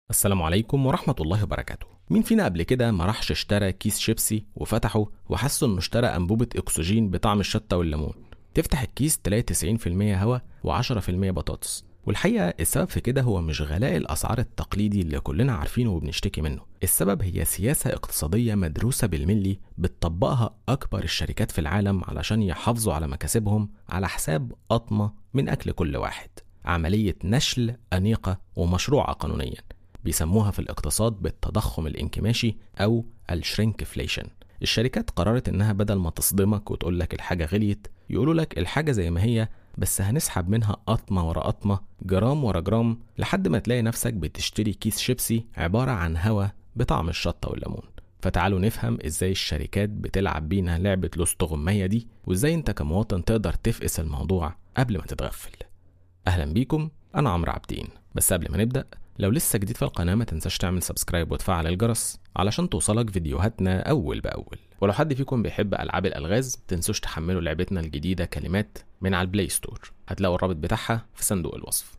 السلام عليكم ورحمة الله وبركاته مين فينا قبل كده ما راحش اشترى كيس شيبسي وفتحه وحس انه اشترى انبوبة اكسجين بطعم الشطة والليمون تفتح الكيس تلاقي 90% هوا و10% بطاطس والحقيقة السبب في كده هو مش غلاء الأسعار التقليدي اللي كلنا عارفينه وبنشتكي منه السبب هي سياسة اقتصادية مدروسة بالملي بتطبقها أكبر الشركات في العالم علشان يحافظوا على مكاسبهم على حساب قطمة من أكل كل واحد عملية نشل أنيقة ومشروعة قانونيا بيسموها في الاقتصاد بالتضخم الانكماشي أو الشرينكفليشن الشركات قررت إنها بدل ما تصدمك وتقول لك الحاجة غليت يقولوا لك الحاجة زي ما هي بس هنسحب منها قطمة ورا قطمة جرام ورا جرام لحد ما تلاقي نفسك بتشتري كيس شيبسي عبارة عن هوا بطعم الشطة والليمون فتعالوا نفهم ازاي الشركات بتلعب بينا لعبة الاستغمية دي وازاي انت كمواطن تقدر تفقس الموضوع قبل ما تتغفل اهلا بيكم انا عمرو عابدين بس قبل ما نبدأ لو لسه جديد في القناة ما تنساش تعمل سبسكرايب وتفعل الجرس علشان توصلك فيديوهاتنا أول بأول ولو حد فيكم بيحب ألعاب الألغاز تنسوش تحملوا لعبتنا الجديدة كلمات من على البلاي ستور هتلاقوا الرابط بتاعها في صندوق الوصف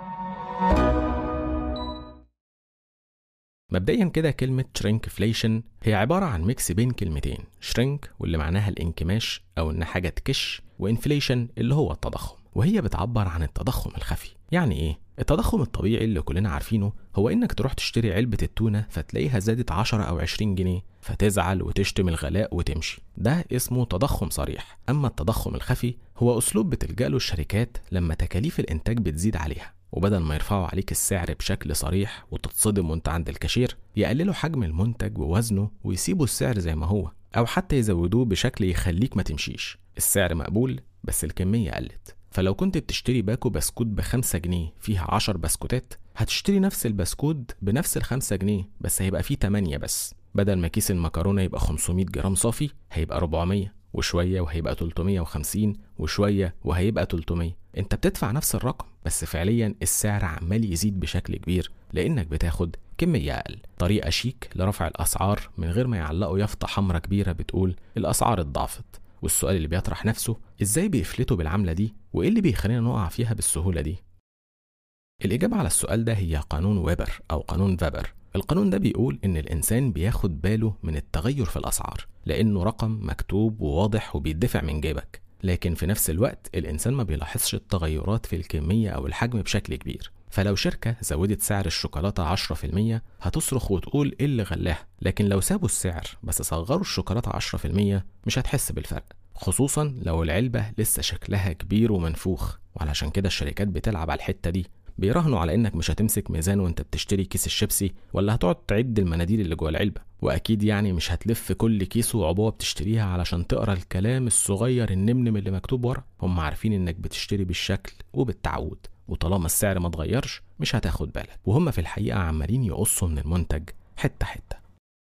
مبدئيا كده كلمة شرينكفليشن هي عبارة عن ميكس بين كلمتين شرينك واللي معناها الانكماش أو إن حاجة تكش وانفليشن اللي هو التضخم وهي بتعبر عن التضخم الخفي يعني ايه التضخم الطبيعي اللي كلنا عارفينه هو انك تروح تشتري علبة التونة فتلاقيها زادت 10 او 20 جنيه فتزعل وتشتم الغلاء وتمشي ده اسمه تضخم صريح اما التضخم الخفي هو اسلوب بتلجأ له الشركات لما تكاليف الانتاج بتزيد عليها وبدل ما يرفعوا عليك السعر بشكل صريح وتتصدم وانت عند الكاشير يقللوا حجم المنتج ووزنه ويسيبوا السعر زي ما هو او حتى يزودوه بشكل يخليك ما تمشيش السعر مقبول بس الكمية قلت فلو كنت بتشتري باكو بسكوت بخمسة جنيه فيها عشر بسكوتات هتشتري نفس البسكوت بنفس الخمسة جنيه بس هيبقى فيه تمانية بس بدل ما كيس المكرونة يبقى 500 جرام صافي هيبقى 400 وشوية وهيبقى 350 وشوية وهيبقى 300 انت بتدفع نفس الرقم بس فعليا السعر عمال يزيد بشكل كبير لانك بتاخد كمية أقل طريقة شيك لرفع الأسعار من غير ما يعلقوا يافطة حمرا كبيرة بتقول الأسعار اتضاعفت والسؤال اللي بيطرح نفسه ازاي بيفلتوا بالعملة دي وايه اللي بيخلينا نقع فيها بالسهولة دي الإجابة على السؤال ده هي قانون ويبر أو قانون فابر القانون ده بيقول إن الإنسان بياخد باله من التغير في الأسعار لأنه رقم مكتوب وواضح وبيدفع من جيبك لكن في نفس الوقت الإنسان ما بيلاحظش التغيرات في الكمية أو الحجم بشكل كبير فلو شركة زودت سعر الشوكولاتة 10% هتصرخ وتقول إيه اللي غلاها لكن لو سابوا السعر بس صغروا الشوكولاتة 10% مش هتحس بالفرق خصوصا لو العلبة لسه شكلها كبير ومنفوخ وعلشان كده الشركات بتلعب على الحتة دي بيراهنوا على انك مش هتمسك ميزان وانت بتشتري كيس الشيبسي ولا هتقعد تعد المناديل اللي جوه العلبه واكيد يعني مش هتلف كل كيس وعبوه بتشتريها علشان تقرا الكلام الصغير النمنم اللي مكتوب ورا هم عارفين انك بتشتري بالشكل وبالتعود وطالما السعر ما اتغيرش مش هتاخد بالك وهم في الحقيقه عمالين يقصوا من المنتج حته حته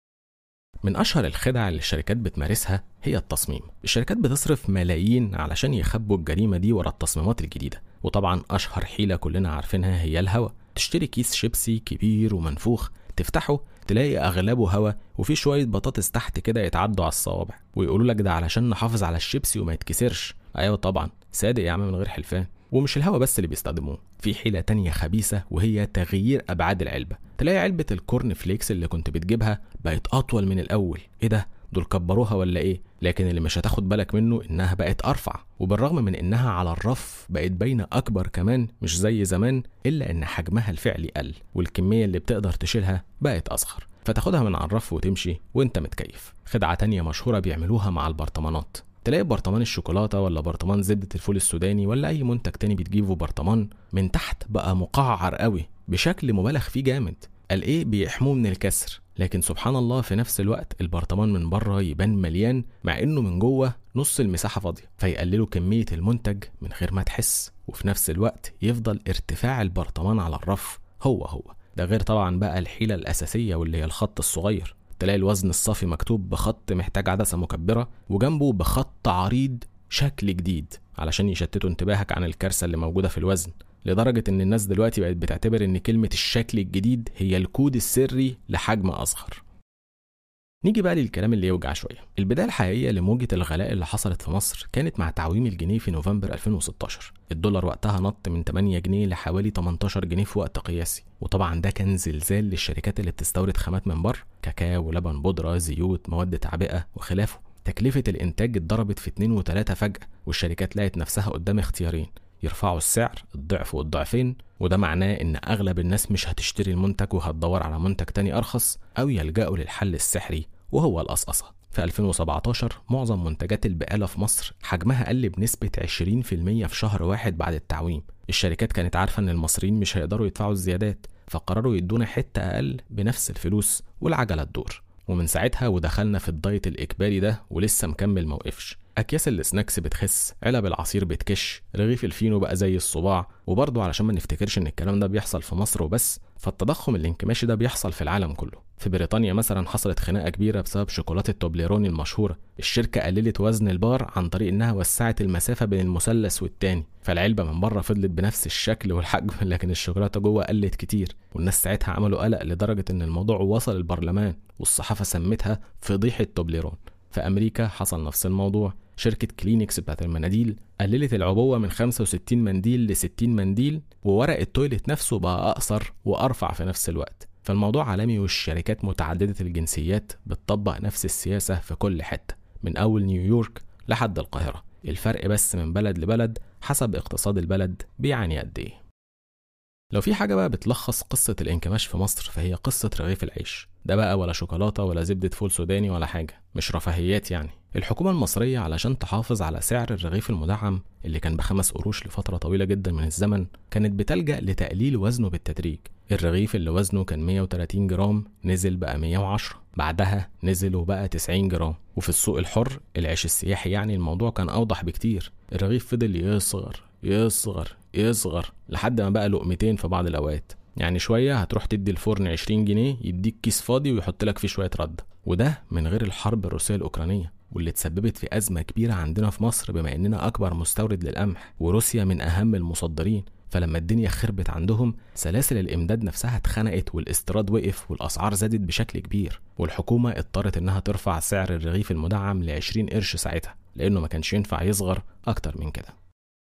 من أشهر الخدع اللي الشركات بتمارسها هي التصميم الشركات بتصرف ملايين علشان يخبوا الجريمة دي ورا التصميمات الجديدة وطبعا أشهر حيلة كلنا عارفينها هي الهوا تشتري كيس شيبسي كبير ومنفوخ تفتحه تلاقي أغلبه هوا وفي شوية بطاطس تحت كده يتعدوا على الصوابع ويقولوا لك ده علشان نحافظ على الشيبسي وما يتكسرش أيوة طبعا صادق يا عم من غير حلفان ومش الهوا بس اللي بيستخدموه في حيلة تانية خبيثة وهي تغيير أبعاد العلبة تلاقي علبة الكورن فليكس اللي كنت بتجيبها بقت أطول من الأول إيه ده دول كبروها ولا إيه لكن اللي مش هتاخد بالك منه إنها بقت أرفع وبالرغم من إنها على الرف بقت باينة أكبر كمان مش زي زمان إلا إن حجمها الفعلي قل والكمية اللي بتقدر تشيلها بقت أصغر فتاخدها من على الرف وتمشي وانت متكيف خدعة تانية مشهورة بيعملوها مع البرطمانات تلاقي برطمان الشوكولاتة ولا برطمان زبدة الفول السوداني ولا أي منتج تاني بتجيبه برطمان من تحت بقى مقعر قوي بشكل مبالغ فيه جامد قال إيه بيحموه من الكسر لكن سبحان الله في نفس الوقت البرطمان من بره يبان مليان مع انه من جوه نص المساحه فاضيه فيقللوا كميه المنتج من غير ما تحس وفي نفس الوقت يفضل ارتفاع البرطمان على الرف هو هو ده غير طبعا بقى الحيله الاساسيه واللي هي الخط الصغير تلاقي الوزن الصافي مكتوب بخط محتاج عدسة مكبرة وجنبه بخط عريض شكل جديد علشان يشتتوا انتباهك عن الكارثة اللي موجودة في الوزن لدرجة إن الناس دلوقتي بقت بتعتبر إن كلمة الشكل الجديد هي الكود السري لحجم أصغر نيجي بقى للكلام اللي يوجع شويه البدايه الحقيقيه لموجه الغلاء اللي حصلت في مصر كانت مع تعويم الجنيه في نوفمبر 2016 الدولار وقتها نط من 8 جنيه لحوالي 18 جنيه في وقت قياسي وطبعا ده كان زلزال للشركات اللي بتستورد خامات من بره كاكاو ولبن بودره زيوت مواد تعبئه وخلافه تكلفة الإنتاج اتضربت في اتنين وتلاتة فجأة والشركات لقت نفسها قدام اختيارين يرفعوا السعر الضعف والضعفين وده معناه إن أغلب الناس مش هتشتري المنتج وهتدور على منتج تاني أرخص أو يلجأوا للحل السحري وهو القصقصة في 2017 معظم منتجات البقالة في مصر حجمها قل بنسبة 20% في شهر واحد بعد التعويم الشركات كانت عارفة إن المصريين مش هيقدروا يدفعوا الزيادات فقرروا يدونا حتة أقل بنفس الفلوس والعجلة تدور ومن ساعتها ودخلنا في الدايت الإجباري ده ولسه مكمل موقفش أكياس السناكس بتخس علب العصير بتكش رغيف الفينو بقى زي الصباع وبرضه علشان ما نفتكرش إن الكلام ده بيحصل في مصر وبس فالتضخم الانكماشي ده بيحصل في العالم كله في بريطانيا مثلا حصلت خناقة كبيرة بسبب شوكولاتة توبليروني المشهورة الشركة قللت وزن البار عن طريق إنها وسعت المسافة بين المثلث والتاني فالعلبة من بره فضلت بنفس الشكل والحجم لكن الشوكولاتة جوه قلت كتير والناس ساعتها عملوا قلق لدرجة إن الموضوع وصل البرلمان والصحافة سمتها فضيحة توبليرون في أمريكا حصل نفس الموضوع شركة كلينكس بتاعت المناديل قللت العبوة من 65 منديل ل 60 منديل وورق التويلت نفسه بقى أقصر وأرفع في نفس الوقت فالموضوع عالمي والشركات متعددة الجنسيات بتطبق نفس السياسة في كل حتة من أول نيويورك لحد القاهرة الفرق بس من بلد لبلد حسب اقتصاد البلد بيعني قد ايه لو في حاجة بقى بتلخص قصة الانكماش في مصر فهي قصة رغيف العيش ده بقى ولا شوكولاتة ولا زبدة فول سوداني ولا حاجة مش رفاهيات يعني الحكومة المصرية علشان تحافظ على سعر الرغيف المدعم اللي كان بخمس قروش لفترة طويلة جدا من الزمن كانت بتلجأ لتقليل وزنه بالتدريج الرغيف اللي وزنه كان 130 جرام نزل بقى 110 بعدها نزل وبقى 90 جرام وفي السوق الحر العيش السياحي يعني الموضوع كان أوضح بكتير الرغيف فضل يصغر يصغر يصغر لحد ما بقى لقمتين في بعض الأوقات يعني شوية هتروح تدي الفرن 20 جنيه يديك كيس فاضي ويحط لك فيه شوية رد وده من غير الحرب الروسية الأوكرانية واللي تسببت في أزمة كبيرة عندنا في مصر بما إننا أكبر مستورد للقمح وروسيا من أهم المصدرين فلما الدنيا خربت عندهم سلاسل الإمداد نفسها اتخنقت والاستيراد وقف والأسعار زادت بشكل كبير والحكومة اضطرت إنها ترفع سعر الرغيف المدعم ل 20 قرش ساعتها لأنه ما كانش ينفع يصغر أكتر من كده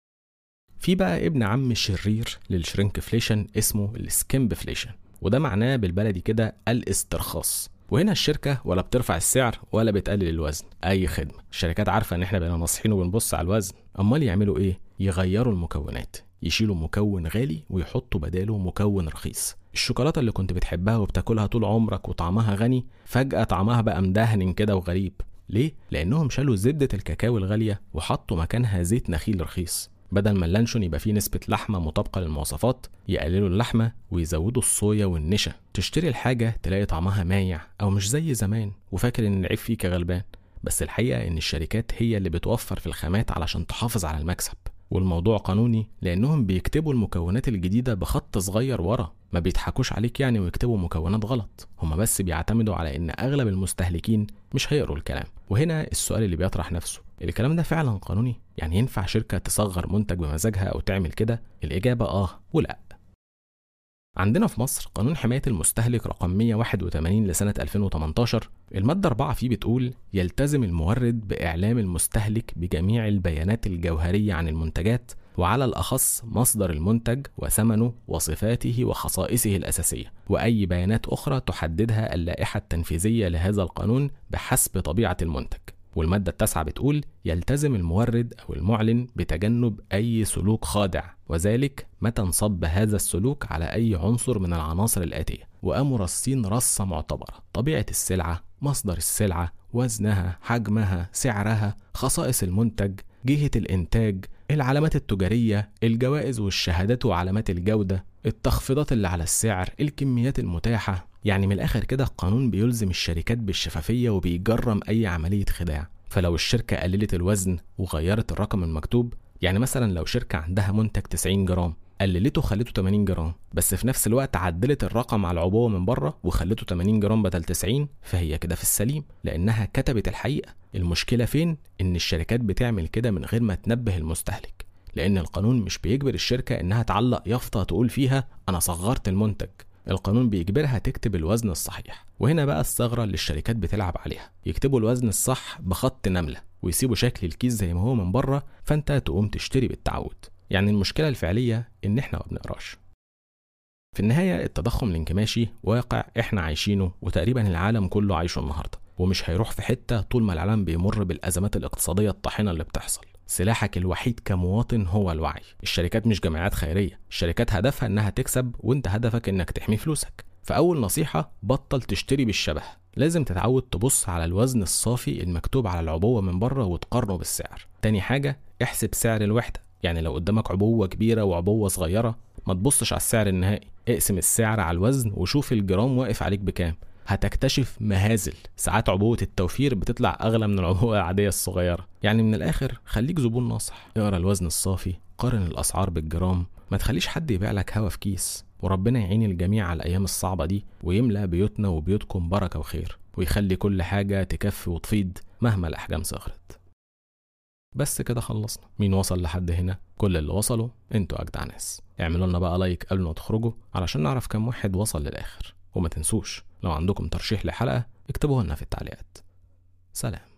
في بقى ابن عم شرير للشرينكفليشن اسمه السكيمبفليشن وده معناه بالبلدي كده الاسترخاص وهنا الشركة ولا بترفع السعر ولا بتقلل الوزن أي خدمة الشركات عارفة إن إحنا بقينا ناصحين وبنبص على الوزن أمال يعملوا إيه؟ يغيروا المكونات يشيلوا مكون غالي ويحطوا بداله مكون رخيص الشوكولاتة اللي كنت بتحبها وبتاكلها طول عمرك وطعمها غني فجأة طعمها بقى مدهن كده وغريب ليه؟ لأنهم شالوا زبدة الكاكاو الغالية وحطوا مكانها زيت نخيل رخيص بدل ما اللانشون يبقى فيه نسبة لحمة مطابقة للمواصفات يقللوا اللحمة ويزودوا الصويا والنشا تشتري الحاجة تلاقي طعمها مايع أو مش زي زمان وفاكر إن العيب فيك غلبان بس الحقيقة إن الشركات هي اللي بتوفر في الخامات علشان تحافظ على المكسب والموضوع قانوني لأنهم بيكتبوا المكونات الجديدة بخط صغير ورا ما بيضحكوش عليك يعني ويكتبوا مكونات غلط هما بس بيعتمدوا على إن أغلب المستهلكين مش هيقروا الكلام وهنا السؤال اللي بيطرح نفسه الكلام ده فعلا قانوني يعني ينفع شركة تصغر منتج بمزاجها أو تعمل كده الإجابة آه ولا عندنا في مصر قانون حماية المستهلك رقم 181 لسنة 2018 المادة 4 فيه بتقول يلتزم المورد بإعلام المستهلك بجميع البيانات الجوهرية عن المنتجات وعلى الأخص مصدر المنتج وثمنه وصفاته وخصائصه الأساسية وأي بيانات أخرى تحددها اللائحة التنفيذية لهذا القانون بحسب طبيعة المنتج والمادة التاسعة بتقول يلتزم المورد أو المعلن بتجنب أي سلوك خادع وذلك متى انصب هذا السلوك على أي عنصر من العناصر الآتية وقاموا رصين رصة معتبرة طبيعة السلعة مصدر السلعة وزنها حجمها سعرها خصائص المنتج جهة الإنتاج العلامات التجارية الجوائز والشهادات وعلامات الجودة التخفيضات اللي على السعر الكميات المتاحة يعني من الآخر كده القانون بيلزم الشركات بالشفافية وبيجرم أي عملية خداع فلو الشركة قللت الوزن وغيرت الرقم المكتوب يعني مثلا لو شركة عندها منتج 90 جرام قللته خليته 80 جرام بس في نفس الوقت عدلت الرقم على العبوة من بره وخليته 80 جرام بدل 90 فهي كده في السليم لأنها كتبت الحقيقة المشكلة فين؟ إن الشركات بتعمل كده من غير ما تنبه المستهلك لأن القانون مش بيجبر الشركة إنها تعلق يافطة تقول فيها أنا صغرت المنتج القانون بيجبرها تكتب الوزن الصحيح وهنا بقى الثغرة اللي الشركات بتلعب عليها يكتبوا الوزن الصح بخط نملة ويسيبوا شكل الكيس زي ما هو من بره فانت تقوم تشتري بالتعود يعني المشكلة الفعلية إن إحنا ما بنقراش في النهاية التضخم الانكماشي واقع إحنا عايشينه وتقريبا العالم كله عايشه النهاردة ومش هيروح في حتة طول ما العالم بيمر بالأزمات الاقتصادية الطاحنة اللي بتحصل سلاحك الوحيد كمواطن هو الوعي الشركات مش جمعيات خيرية الشركات هدفها إنها تكسب وإنت هدفك إنك تحمي فلوسك فأول نصيحة بطل تشتري بالشبه لازم تتعود تبص على الوزن الصافي المكتوب على العبوة من بره وتقارنه بالسعر تاني حاجة احسب سعر الوحدة يعني لو قدامك عبوة كبيرة وعبوة صغيرة ما تبصش على السعر النهائي اقسم السعر على الوزن وشوف الجرام واقف عليك بكام هتكتشف مهازل ساعات عبوة التوفير بتطلع أغلى من العبوة العادية الصغيرة يعني من الآخر خليك زبون ناصح اقرا الوزن الصافي قارن الأسعار بالجرام ما تخليش حد يبيع لك هوا في كيس وربنا يعين الجميع على الأيام الصعبة دي ويملأ بيوتنا وبيوتكم بركة وخير ويخلي كل حاجة تكفي وتفيض مهما الأحجام صغرت بس كده خلصنا مين وصل لحد هنا كل اللي وصلوا انتوا اجدع ناس اعملوا لنا بقى لايك قبل ما تخرجوا علشان نعرف كم واحد وصل للاخر وما تنسوش لو عندكم ترشيح لحلقه اكتبوها لنا في التعليقات سلام